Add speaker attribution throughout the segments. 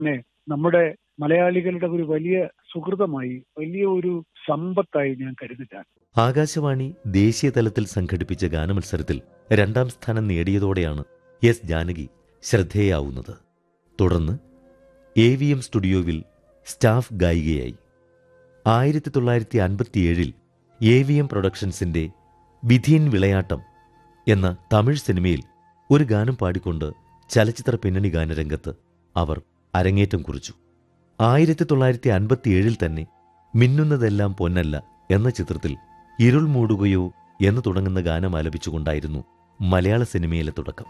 Speaker 1: പിന്നെ നമ്മുടെ മലയാളികളുടെ ഒരു വലിയ സുഹൃതമായി വലിയ ഒരു സമ്പത്തായി ഞാൻ കരുതുകയാണ്
Speaker 2: ആകാശവാണി ദേശീയ തലത്തിൽ സംഘടിപ്പിച്ച ഗാനമത്സരത്തിൽ രണ്ടാം സ്ഥാനം നേടിയതോടെയാണ് എസ് ജാനകി ശ്രദ്ധേയാവുന്നത് തുടർന്ന് എ വി എം സ്റ്റുഡിയോവിൽ സ്റ്റാഫ് ഗായികയായി ആയിരത്തി തൊള്ളായിരത്തി അൻപത്തിയേഴിൽ എ വി എം പ്രൊഡക്ഷൻസിന്റെ വിധീൻ വിളയാട്ടം എന്ന തമിഴ് സിനിമയിൽ ഒരു ഗാനം പാടിക്കൊണ്ട് ചലച്ചിത്ര പിന്നണി ഗാനരംഗത്ത് അവർ അരങ്ങേറ്റം കുറിച്ചു ആയിരത്തി തൊള്ളായിരത്തി അൻപത്തിയേഴിൽ തന്നെ മിന്നുന്നതെല്ലാം പൊന്നല്ല എന്ന ചിത്രത്തിൽ ഇരുൾ മൂടുകയോ എന്ന് തുടങ്ങുന്ന ഗാനം ആലപിച്ചുകൊണ്ടായിരുന്നു മലയാള സിനിമയിലെ തുടക്കം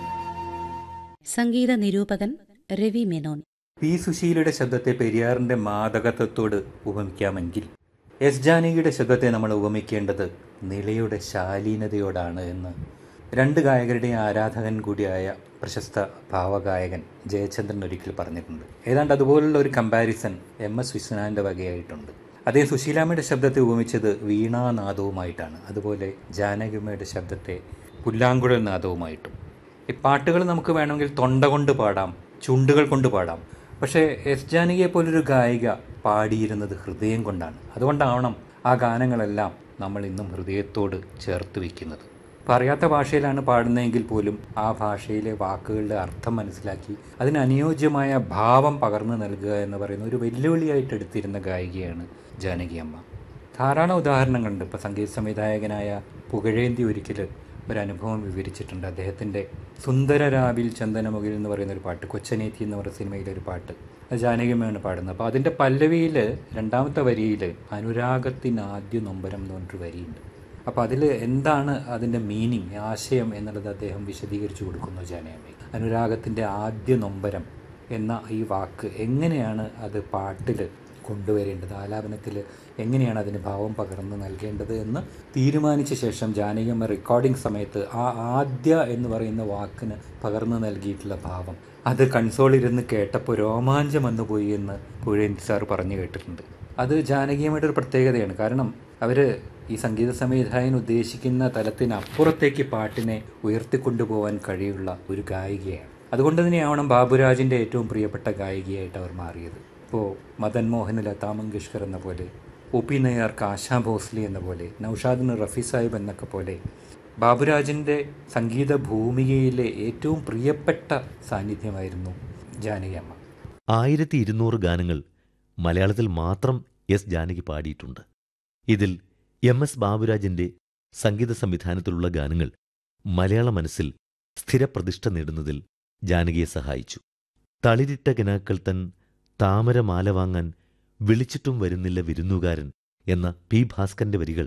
Speaker 3: സംഗീത നിരൂപകൻ രവി മേനോൻ
Speaker 4: പി സുശീലയുടെ ശബ്ദത്തെ പെരിയാറിന്റെ മാദകത്വത്തോട് ഉപമിക്കാമെങ്കിൽ എസ് ജാനകിയുടെ ശബ്ദത്തെ നമ്മൾ ഉപമിക്കേണ്ടത് നിലയുടെ ശാലീനതയോടാണ് എന്ന് രണ്ട് ഗായകരുടെയും ആരാധകൻ കൂടിയായ പ്രശസ്ത ഭാവഗായകൻ ജയചന്ദ്രൻ ഒരിക്കൽ പറഞ്ഞിട്ടുണ്ട് ഏതാണ്ട് അതുപോലുള്ള ഒരു കമ്പാരിസൺ എം എസ് വിശ്വനാഥിൻ്റെ വകയായിട്ടുണ്ട് അദ്ദേഹം സുശീലാമ്മയുടെ ശബ്ദത്തെ ഉപമിച്ചത് വീണാനാദവുമായിട്ടാണ് അതുപോലെ ജാനകിമ്മയുടെ ശബ്ദത്തെ പുല്ലാങ്കുഴൽ നാദവുമായിട്ടും ഈ പാട്ടുകൾ നമുക്ക് വേണമെങ്കിൽ തൊണ്ട കൊണ്ട് പാടാം ചുണ്ടുകൾ കൊണ്ട് പാടാം പക്ഷേ എസ് ജാനകിയെ പോലൊരു ഗായിക പാടിയിരുന്നത് ഹൃദയം കൊണ്ടാണ് അതുകൊണ്ടാവണം ആ ഗാനങ്ങളെല്ലാം നമ്മൾ ഇന്നും ഹൃദയത്തോട് ചേർത്ത് വയ്ക്കുന്നത് പറയാത്ത ഭാഷയിലാണ് പാടുന്നതെങ്കിൽ പോലും ആ ഭാഷയിലെ വാക്കുകളുടെ അർത്ഥം മനസ്സിലാക്കി അതിന് അനുയോജ്യമായ ഭാവം പകർന്നു നൽകുക എന്ന് പറയുന്ന ഒരു വെല്ലുവിളിയായിട്ട് എടുത്തിരുന്ന ഗായികയാണ് ജാനകി അമ്മ ധാരാളം ഉദാഹരണങ്ങളുണ്ട് ഇപ്പോൾ സംഗീത സംവിധായകനായ പുകഴേന്തി ഒരിക്കൽ ഒരു അനുഭവം വിവരിച്ചിട്ടുണ്ട് അദ്ദേഹത്തിൻ്റെ സുന്ദര രാവിൽ ചന്ദനമുകിൽ എന്ന് പറയുന്ന ഒരു പാട്ട് കൊച്ചനേത്തി എന്ന് പറയുന്ന സിനിമയിലെ ഒരു പാട്ട് അത് ജാനകിയമ്മയാണ് പാടുന്നത് അപ്പോൾ അതിൻ്റെ പല്ലവിയിൽ രണ്ടാമത്തെ വരിയിൽ അനുരാഗത്തിന് ആദ്യ നൊമ്പരം എന്ന് പറഞ്ഞൊരു വരിയുണ്ട് അപ്പോൾ അതിൽ എന്താണ് അതിൻ്റെ മീനിങ് ആശയം എന്നുള്ളത് അദ്ദേഹം വിശദീകരിച്ചു കൊടുക്കുന്നു ജാനകിയമ്മയ്ക്ക് അനുരാഗത്തിൻ്റെ ആദ്യ നൊമ്പരം എന്ന ഈ വാക്ക് എങ്ങനെയാണ് അത് പാട്ടിൽ കൊണ്ടുവരേണ്ടത് ആലാപനത്തിൽ എങ്ങനെയാണ് അതിന് ഭാവം പകർന്ന് നൽകേണ്ടത് എന്ന് തീരുമാനിച്ച ശേഷം ജാനകിയമ്മ റെക്കോർഡിംഗ് സമയത്ത് ആ ആദ്യ എന്ന് പറയുന്ന വാക്കിന് പകർന്നു നൽകിയിട്ടുള്ള ഭാവം അത് കൺസോളിരുന്ന് കേട്ടപ്പോൾ രോമാഞ്ചം വന്നുപോയി എന്ന് പുഴേന്തി സാർ പറഞ്ഞു കേട്ടിട്ടുണ്ട് അത് ജാനകിയമ്മയുടെ ഒരു പ്രത്യേകതയാണ് കാരണം അവർ ഈ സംഗീത സംവിധായകൻ ഉദ്ദേശിക്കുന്ന തലത്തിനപ്പുറത്തേക്ക് പാട്ടിനെ ഉയർത്തിക്കൊണ്ടുപോകാൻ കഴിയുള്ള ഒരു ഗായികയാണ് അതുകൊണ്ട് തന്നെയാവണം ബാബുരാജിൻ്റെ ഏറ്റവും പ്രിയപ്പെട്ട ഗായികയായിട്ട് അവർ മാറിയത് ഇപ്പോൾ മദൻ മോഹന് ലതാ മങ്കേഷ്കർ എന്ന പോലെ ഒ പി നയ്യാർക്ക് ആശാ ഭോസ്ലെ എന്ന പോലെ നൌഷാദിന് റഫി സാഹിബ് എന്നൊക്കെ പോലെ ബാബുരാജിൻ്റെ സംഗീത ഭൂമികയിലെ ഏറ്റവും പ്രിയപ്പെട്ട സാന്നിധ്യമായിരുന്നു ജാനകിയമ്മ
Speaker 2: ആയിരത്തി ഇരുന്നൂറ് ഗാനങ്ങൾ മലയാളത്തിൽ മാത്രം എസ് ജാനകി പാടിയിട്ടുണ്ട് ഇതിൽ എം എസ് ബാബുരാജിന്റെ സംഗീത സംവിധാനത്തിലുള്ള ഗാനങ്ങൾ മലയാള മനസ്സിൽ സ്ഥിരപ്രതിഷ്ഠ നേടുന്നതിൽ ജാനകിയെ സഹായിച്ചു തളിരിട്ട കിനാക്കൾ തൻ താമരമാല വാങ്ങാൻ വിളിച്ചിട്ടും വരുന്നില്ല വിരുന്നുകാരൻ എന്ന പി ഭാസ്കരന്റെ വരികൾ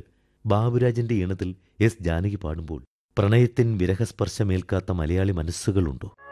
Speaker 2: ബാബുരാജിന്റെ ഈണത്തിൽ എസ് ജാനകി പാടുമ്പോൾ പ്രണയത്തിൻ വിരഹസ്പർശമേൽക്കാത്ത മലയാളി മനസ്സുകളുണ്ടോ